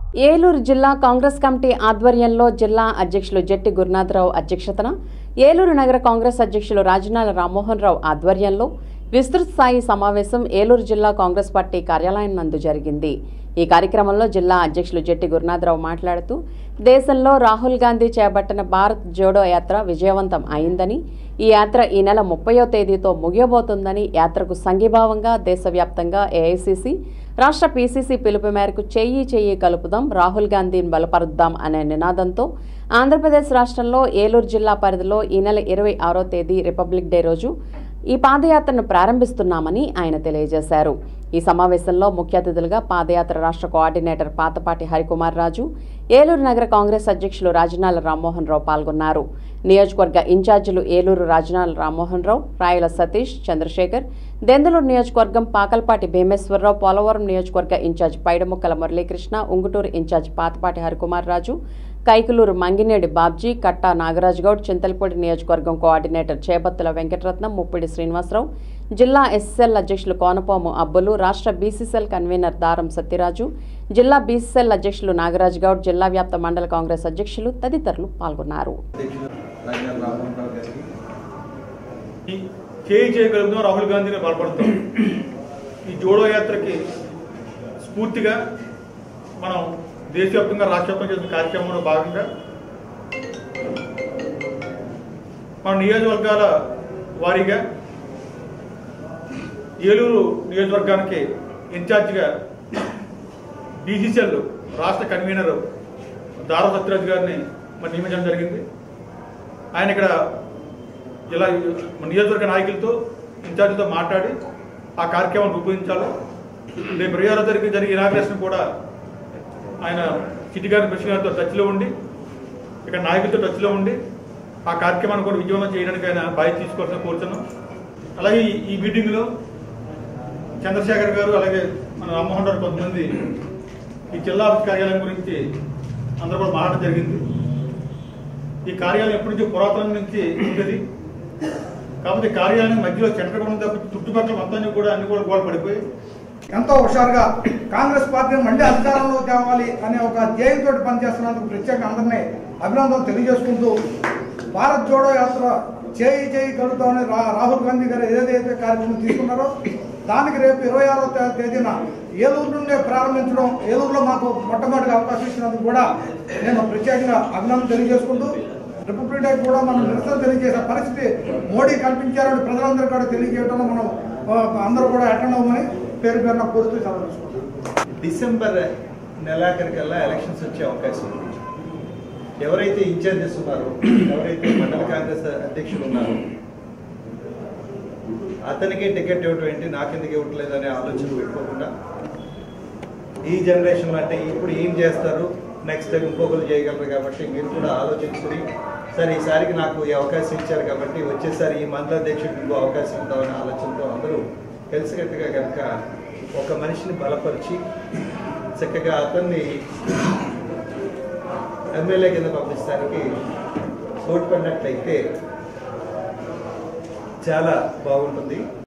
ఏలూరు జిల్లా కాంగ్రెస్ కమిటీ ఆధ్వర్యంలో జిల్లా అధ్యక్షులు జట్టి గురునాథరావు అధ్యక్షతన ఏలూరు నగర కాంగ్రెస్ అధ్యక్షులు రాజనాల రామ్మోహన్ రావు ఆధ్వర్యంలో విస్తృత స్థాయి సమావేశం ఏలూరు జిల్లా కాంగ్రెస్ పార్టీ కార్యాలయం నందు జరిగింది ఈ కార్యక్రమంలో జిల్లా అధ్యక్షులు జట్టి గురునాథరావు మాట్లాడుతూ దేశంలో రాహుల్ గాంధీ చేపట్టిన భారత్ జోడో యాత్ర విజయవంతం అయిందని ఈ యాత్ర ఈ నెల ముప్పయో తేదీతో ముగియబోతుందని యాత్రకు సంఘీభావంగా దేశవ్యాప్తంగా ఏఐసిసి రాష్ట్ర పీసీసీ పిలుపు మేరకు చెయ్యి చెయ్యి కలుపుదాం రాహుల్ గాంధీని బలపరుద్దాం అనే నినాదంతో ఆంధ్రప్రదేశ్ రాష్ట్రంలో ఏలూరు జిల్లా పరిధిలో ఈ నెల ఇరవై ఆరో తేదీ రిపబ్లిక్ డే రోజు ఈ పాదయాత్రను ప్రారంభిస్తున్నామని ఆయన తెలియజేశారు ఈ సమావేశంలో ముఖ్య అతిథులుగా పాదయాత్ర రాష్ట్ర కోఆర్డినేటర్ పాతపాటి హరికుమార్ రాజు ఏలూరు నగర కాంగ్రెస్ అధ్యక్షులు రాజనాల రామ్మోహన్ రావు పాల్గొన్నారు నియోజకవర్గ ఇన్ఛార్జీలు ఏలూరు రాజనాల రామ్మోహన్ రావు రాయల సతీష్ చంద్రశేఖర్ దెందులూరు నియోజకవర్గం పాకల్పాటి భీమేశ్వరరావు పోలవరం నియోజకవర్గ ఇన్ఛార్జ్ పైడముక్కల మురళీకృష్ణ ఉంగుటూరు ఇన్ఛార్జ్ పాతపాటి హరికుమార్ రాజు కైకులూరు మంగినేడి బాబ్జీ కట్టా నాగరాజ్ గౌడ్ చింతలపూడి నియోజకవర్గం కోఆర్డినేటర్ చేపత్తుల వెంకటరత్నం ముప్పిడి శ్రీనివాసరావు జిల్లా ఎస్ఎల్ అధ్యక్షులు కోనపాము అబ్బులు రాష్ట్ర బీసీసీఎల్ కన్వీనర్ దారం సత్యరాజు జిల్లా బీసీసీఎల్ అధ్యక్షులు నాగరాజ్ గౌడ్ జిల్లా వ్యాప్త మండల కాంగ్రెస్ అధ్యక్షులు తదితరులు పాల్గొన్నారు అధ్యక్షులు రాజారావు రామ్మోహన్ రావు గారికి ఈ చేయి చేయగలుగుతాం రాహుల్ గాంధీని బలపడతాం ఈ జోడో యాత్రకి స్ఫూర్తిగా మనం దేశవ్యాప్తంగా రాష్ట్రవ్యాప్తంగా చేసిన కార్యక్రమంలో భాగంగా మన నియోజకవర్గాల వారీగా ఏలూరు నియోజకవర్గానికి ఇన్ఛార్జిగా బీసీసీఎల్ రాష్ట్ర కన్వీనర్ దారా సత్యరాజ్ గారిని మరి నియమించడం జరిగింది ఆయన ఇక్కడ ఇలా మన నియోజకవర్గ నాయకులతో ఇన్ఛార్జితో మాట్లాడి ఆ కార్యక్రమం రూపొందించాలి రేపు ఇరవై ఆరో తారీఖు జరిగే ఇనాగ్రేషన్ కూడా ఆయన సిటీ గారి ప్రెసిడెంట్ గారితో టచ్లో ఉండి ఇక్కడ నాయకులతో టచ్లో ఉండి ఆ కార్యక్రమాన్ని కూడా విజయవంతం చేయడానికి ఆయన బాధ్యత తీసుకోవాల్సిన కోరుతున్నాం అలాగే ఈ- ఈ మీటింగ్లో చంద్రశేఖర్ గారు అలాగే మన రామ్మోహన్ రావు కొంతమంది ఈ జిల్లా ఆఫీస్ కార్యాలయం గురించి అందరూ కూడా మాట్లాడడం జరిగింది ఈ కార్యాలయం ఎప్పటి నుంచో పురాతనం నుంచి ఉండేది కాకపోతే ఈ కార్యాలయం మధ్యలో సెంటర్ కూడా ఉంది తప్ప చుట్టుపక్కల మొత్తాన్ని కూడా అన్ని కూడా గోడ పడిపోయి ఎంతో హుషారుగా కాంగ్రెస్ పార్టీని మళ్ళీ అధికారంలో తేవాలి అనే ఒక ధ్యేయంతో పనిచేస్తున్నందుకు ప్రత్యేక అందరినీ అభినందనలు తెలియజేసుకుంటూ భారత్ జోడో యాత్ర చేయి చేయి కలుగుతామని రా రాహుల్ గాంధీ గారు ఏదైతే కార్యక్రమం తీసుకున్నారో దానికి రేపు ఇరవై ఆరో తే- తేదీన ఏలూరు నుండే ప్రారంభించడం ఏలూరులో మాకు మొట్టమొదటిగా అవకాశం ఇచ్చినందుకు కూడా నేను ప్రత్యేకంగా అభినందన తెలియజేసుకుంటూ రిపబ్లిక్ డే కూడా మనం నిరసన తెలియజేసే పరిస్థితి మోడీ కల్పించారని ప్రజలందరూ కూడా తెలియజేయడంలో మనం ఆ, అందరూ కూడా అటెండ్ అవ్వమని పేరు పేరున కోరుతూ సెలవు తీసుకుంటాం డిసెంబర్ నెలాఖరికల్లా ఎలక్షన్స్ వచ్చే అవకాశం ఉంది ఎవరైతే ఇన్ఛార్జెస్ ఉన్నారో ఎవరైతే మండల కాంగ్రెస్ అధ్యక్షులు ఉన్నారో అతనికి టికెట్ ఇవ్వటం ఏంటి నాకెందుకు ఇవ్వట్లేదు అనే ఆలోచన పెట్టుకోకుండా ఈ జనరేషన్ అంటే ఇప్పుడు ఏం చేస్తారు నెక్స్ట్ టైం ఇంకొకరు చేయగలరు కాబట్టి మీరు కూడా ఆలోచించుకుని సరే ఈసారికి నాకు ఈ అవకాశం ఇచ్చారు కాబట్టి వచ్చేసారి ఈ మండల అధ్యక్షుడికి ఇంకో అవకాశం ఉందామనే ఆలోచనతో అందరూ కలిసికట్టుగా కనుక ఒక మనిషిని బలపరిచి చక్కగా అతన్ని ఎమ్మెల్యే కింద పంపించడానికి తోడ్పడినట్లయితే చాలా బాగుంటుంది